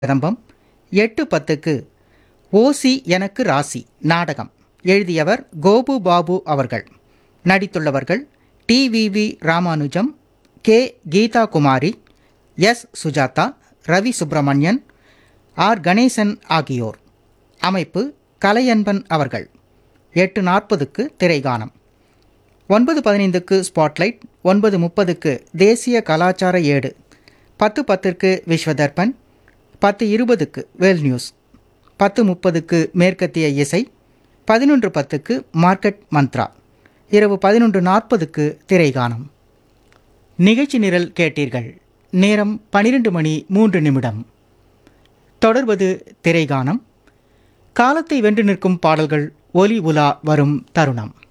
கதம்பம் எட்டு பத்துக்கு ஓசி எனக்கு ராசி நாடகம் எழுதியவர் கோபு பாபு அவர்கள் நடித்துள்ளவர்கள் TVV Ramanujam K Geetha Kumari S Sujatha Ravi Subramanian R Ganesan ஆகியோர் அமைப்பு கலையன்பன் அவர்கள் எட்டு நாற்பதுக்கு திரைகானம் ஒன்பது பதினைந்துக்கு ஸ்பாட்லைட் ஒன்பது முப்பதுக்கு தேசிய கலாச்சார ஏடு பத்து பத்திற்கு விஸ்வதர்பன் பத்து இருபதுக்கு வேல் நியூஸ் பத்து முப்பதுக்கு மேற்கத்திய இசை பதினொன்று பத்துக்கு மார்க்கெட் மந்த்ரா இரவு பதினொன்று நாற்பதுக்கு திரைகானம் நிகழ்ச்சி நிரல் கேட்டீர்கள் நேரம் பனிரெண்டு மணி மூன்று நிமிடம் தொடர்வது திரைகானம் காலத்தை வென்று நிற்கும் பாடல்கள் ஒலி உலா வரும் தருணம்